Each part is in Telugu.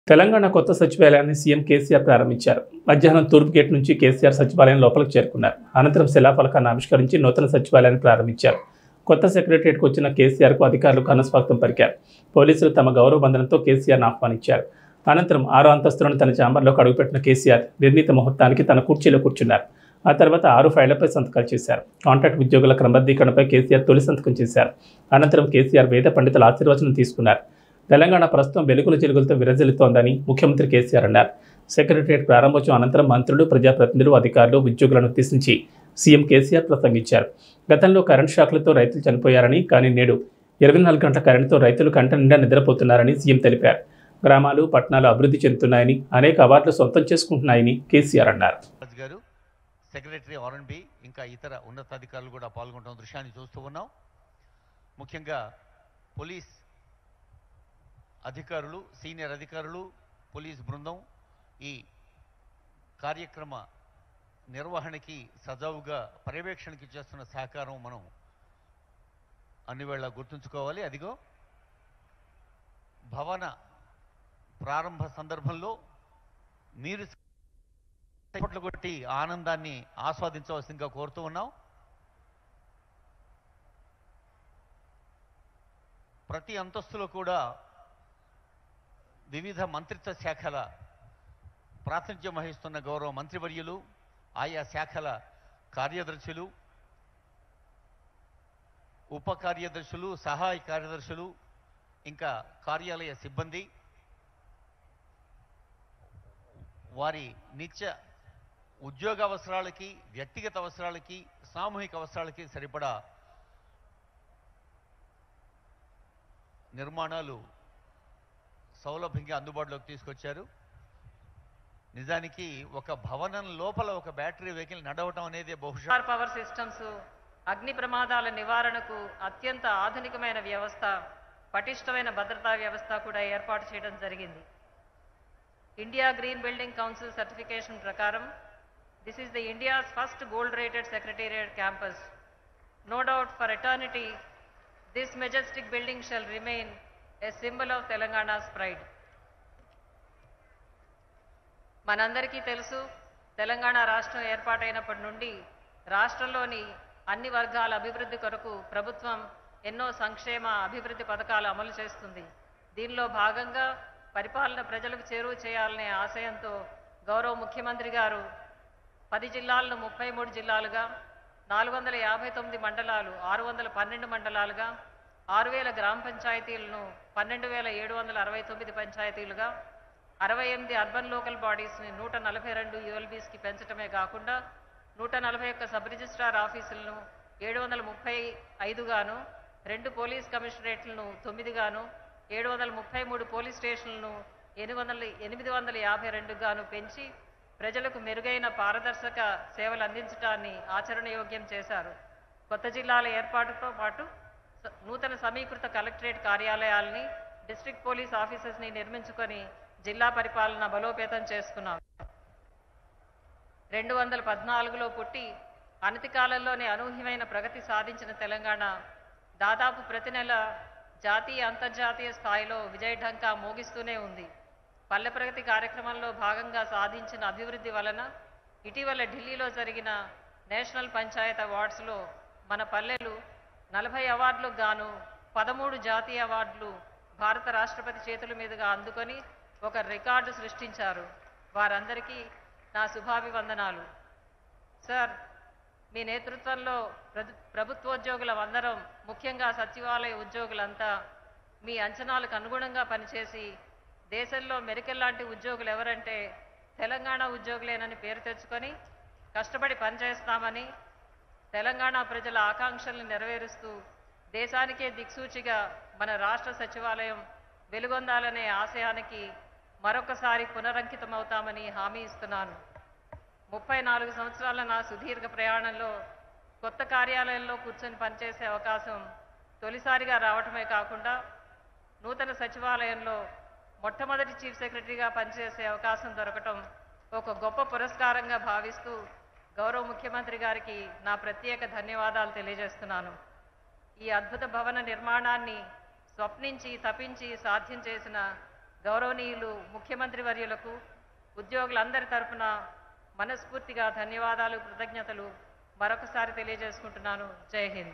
తెలంగాణ కొత్త సచివాలయాన్ని సీఎం కేసీఆర్ ప్రారంభించారు మధ్యాహ్నం తూర్పు గేట్ నుంచి కేసీఆర్ సచివాలయం లోపలికి చేరుకున్నారు అనంతరం శిలాఫలకాన్ని ఆవిష్కరించి నూతన సచివాలయాన్ని ప్రారంభించారు కొత్త సెక్రటరియట్కు వచ్చిన కేసీఆర్కు అధికారులు ఘనస్వాగతం పలికారు పోలీసులు తమ గౌరవ బంధనంతో కేసీఆర్ను ఆహ్వానించారు అనంతరం ఆరో అంతస్తులను తన ఛాంబర్లోకి అడుగుపెట్టిన కేసీఆర్ నిర్ణీత ముహూర్తానికి తన కుర్చీలో కూర్చున్నారు ఆ తర్వాత ఆరు ఫైళ్లపై సంతకాలు చేశారు కాంట్రాక్ట్ ఉద్యోగుల క్రమబద్ధీకరణపై కేసీఆర్ తొలి సంతకం చేశారు అనంతరం కేసీఆర్ వేద పండితుల ఆశీర్వచనం తీసుకున్నారు తెలంగాణ ప్రస్తుతం వెలుగుల చిలుగులతో విరజిల్లుతోందని ముఖ్యమంత్రి కేసీఆర్ అన్నారు సెక్రటరియట్ ప్రారంభోత్సవం అనంతరం మంత్రులు ప్రజాప్రతినిధులు అధికారులు ఉద్యోగులను ఉద్దేశించి సీఎం కేసీఆర్ ప్రసంగించారు గతంలో కరెంట్ షాక్లతో రైతులు చనిపోయారని కానీ నేడు ఇరవై నాలుగు గంటల కరెంటుతో రైతులు కంట నిండా నిద్రపోతున్నారని సీఎం తెలిపారు గ్రామాలు పట్టణాలు అభివృద్ధి చెందుతున్నాయని అనేక అవార్డులు సొంతం చేసుకుంటున్నాయని కేసీఆర్ అన్నారు రాజు గారు సెక్రటరీ ఆర్ఎన్బి ఇంకా ఇతర ఉన్నతాధికారులు కూడా పాల్గొంటున్న దృశ్యాన్ని చూస్తూ ఉన్నాం ముఖ్యంగా పోలీస్ అధికారులు సీనియర్ అధికారులు పోలీస్ బృందం ఈ కార్యక్రమ నిర్వహణకి సజావుగా పర్యవేక్షణకి చేస్తున్న సహకారం మనం అన్ని వేళ గుర్తుంచుకోవాలి అదిగో భవన ప్రారంభ సందర్భంలో మీరు చప్పట్లు కొట్టి ఆనందాన్ని ఆస్వాదించవలసిందిగా కోరుతూ ఉన్నాం ప్రతి అంతస్తులో కూడా వివిధ మంత్రిత్వ శాఖల ప్రాతినిధ్యం వహిస్తున్న గౌరవ మంత్రివర్యులు ఆయా శాఖల కార్యదర్శులు ఉప కార్యదర్శులు సహాయ కార్యదర్శులు ఇంకా కార్యాలయ సిబ్బంది వారి నిత్య ఉద్యోగ అవసరాలకి వ్యక్తిగత అవసరాలకి సామూహిక అవసరాలకి సరిపడా నిర్మాణాలు సౌలభ్యంగా అందుబాటులోకి తీసుకొచ్చారు నిజానికి ఒక భవనం లోపల ఒక బ్యాటరీ వెహికల్ నడవటం అనేది బహుశా సోలార్ పవర్ సిస్టమ్స్ అగ్ని ప్రమాదాల నివారణకు అత్యంత ఆధునికమైన వ్యవస్థ పటిష్టమైన భద్రతా వ్యవస్థ కూడా ఏర్పాటు చేయడం జరిగింది India green building council certification ప్రకారం this is the India's first gold rated secretariat campus no doubt for eternity this majestic building shell remain a symbol of Telangana's pride మనందరికీ తెలుసు తెలంగాణ రాష్ట్రం ఏర్పాటైనప్పటి నుండి రాష్ట్రంలోని అన్ని వర్గాల అభివృద్ధి కొరకు ప్రభుత్వం ఎన్నో సంక్షేమ అభివృద్ధి పథకాలు అమలు చేస్తుంది దీనిలో భాగంగా పరిపాలన ప్రజలకు చేరువ చేయాలనే ఆశయంతో గౌరవ ముఖ్యమంత్రి గారు పది జిల్లాలను ముప్పై మూడు జిల్లాలుగా నాలుగు వందల యాభై తొమ్మిది మండలాలు ఆరు వందల పన్నెండు మండలాలుగా ఆరు వేల గ్రామ పంచాయతీలను పన్నెండు వేల ఏడు వందల అరవై తొమ్మిది పంచాయతీలుగా అరవై ఎనిమిది అర్బన్ లోకల్ బాడీస్ని నూట నలభై రెండు యూఎల్బీస్కి పెంచడమే కాకుండా నూట నలభై ఒక్క సబ్ రిజిస్ట్రార్ ఆఫీసులను ఏడు వందల ముప్పై ఐదుగాను రెండు పోలీస్ కమిషనరేట్లను తొమ్మిదిగాను ఏడు వందల ముప్పై మూడు పోలీస్ స్టేషన్లను ఎనిమిది వందల ఎనిమిది వందల యాభై రెండుగాను పెంచి ప్రజలకు మెరుగైన పారదర్శక సేవలు అందించడాన్ని ఆచరణయోగ్యం చేశారు కొత్త జిల్లాల ఏర్పాటుతో పాటు స- నూతన సమీకృత కలెక్టరేట్ కార్యాలయాల్ని డిస్ట్రిక్ట్ పోలీస్ ఆఫీసెస్ని నిర్మించుకొని జిల్లా పరిపాలన బలోపేతం చేసుకున్నాం రెండు వందల పద్నాలుగులో పుట్టి అనతి కాలంలోనే అనూహ్యమైన ప్రగతి సాధించిన తెలంగాణ దాదాపు ప్రతి నెల జాతీయ అంతర్జాతీయ స్థాయిలో విజయఢంకా మోగిస్తూనే ఉంది పల్లె ప్రగతి కార్యక్రమంలో భాగంగా సాధించిన అభివృద్ధి వలన ఇటీవల ఢిల్లీలో జరిగిన నేషనల్ పంచాయత్ అవార్డ్స్లో మన పల్లెలు నలభై అవార్డులకు గాను పదమూడు జాతీయ అవార్డులు భారత రాష్ట్రపతి చేతుల మీదుగా అందుకొని ఒక రికార్డు సృష్టించారు వారందరికీ నా శుభాభివందనాలు సార్ మీ నేతృత్వంలో ప్రభు ప్రభుత్వోద్యోగులం అందరం ముఖ్యంగా సచివాలయ ఉద్యోగులంతా మీ అంచనాలకు అనుగుణంగా పనిచేసి దేశంలో మెరికల్ లాంటి ఉద్యోగులు ఎవరంటే తెలంగాణ ఉద్యోగులేనని పేరు తెచ్చుకొని కష్టపడి పనిచేస్తామని తెలంగాణ ప్రజల ఆకాంక్షల్ని నెరవేరుస్తూ దేశానికే దిక్సూచిగా మన రాష్ట్ర సచివాలయం వెలుగొందాలనే ఆశయానికి మరొకసారి పునరంకితమవుతామని హామీ ఇస్తున్నాను ముప్పై నాలుగు సంవత్సరాల నా సుదీర్ఘ ప్రయాణంలో కొత్త కార్యాలయంలో కూర్చొని పనిచేసే అవకాశం తొలిసారిగా రావటమే కాకుండా నూతన సచివాలయంలో మొట్టమొదటి చీఫ్ సెక్రటరీగా పనిచేసే అవకాశం దొరకటం ఒక గొప్ప పురస్కారంగా భావిస్తూ గౌరవ ముఖ్యమంత్రి గారికి నా ప్రత్యేక ధన్యవాదాలు తెలియజేస్తున్నాను ఈ అద్భుత భవన నిర్మాణాన్ని స్వప్నించి తపించి సాధ్యం చేసిన గౌరవనీయులు ముఖ్యమంత్రి వర్యులకు ఉద్యోగులందరి తరపున మనస్ఫూర్తిగా ధన్యవాదాలు కృతజ్ఞతలు మరొకసారి తెలియజేసుకుంటున్నాను జై హింద్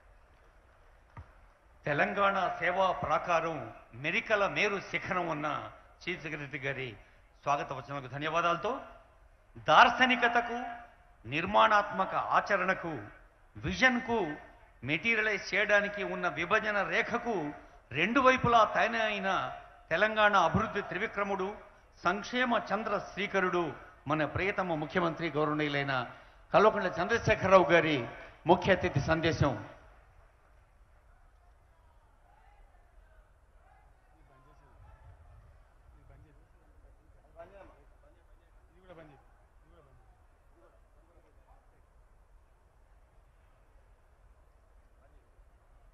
తెలంగాణ సేవా ప్రాకారం మెరికల మేరు శిఖరం ఉన్న చీఫ్ సెక్రటరీ గారి స్వాగత వచనకు ధన్యవాదాలతో దార్శనికతకు నిర్మాణాత్మక ఆచరణకు విజన్కు మెటీరియలైజ్ చేయడానికి ఉన్న విభజన రేఖకు రెండు వైపులా తైన అయిన తెలంగాణ అభివృద్ధి త్రివిక్రముడు సంక్షేమ చంద్ర శ్రీకరుడు మన ప్రియతమ ముఖ్యమంత్రి గౌరవనీయులైన కల్వకుంట్ల చంద్రశేఖరరావు గారి ముఖ్య అతిథి సందేశం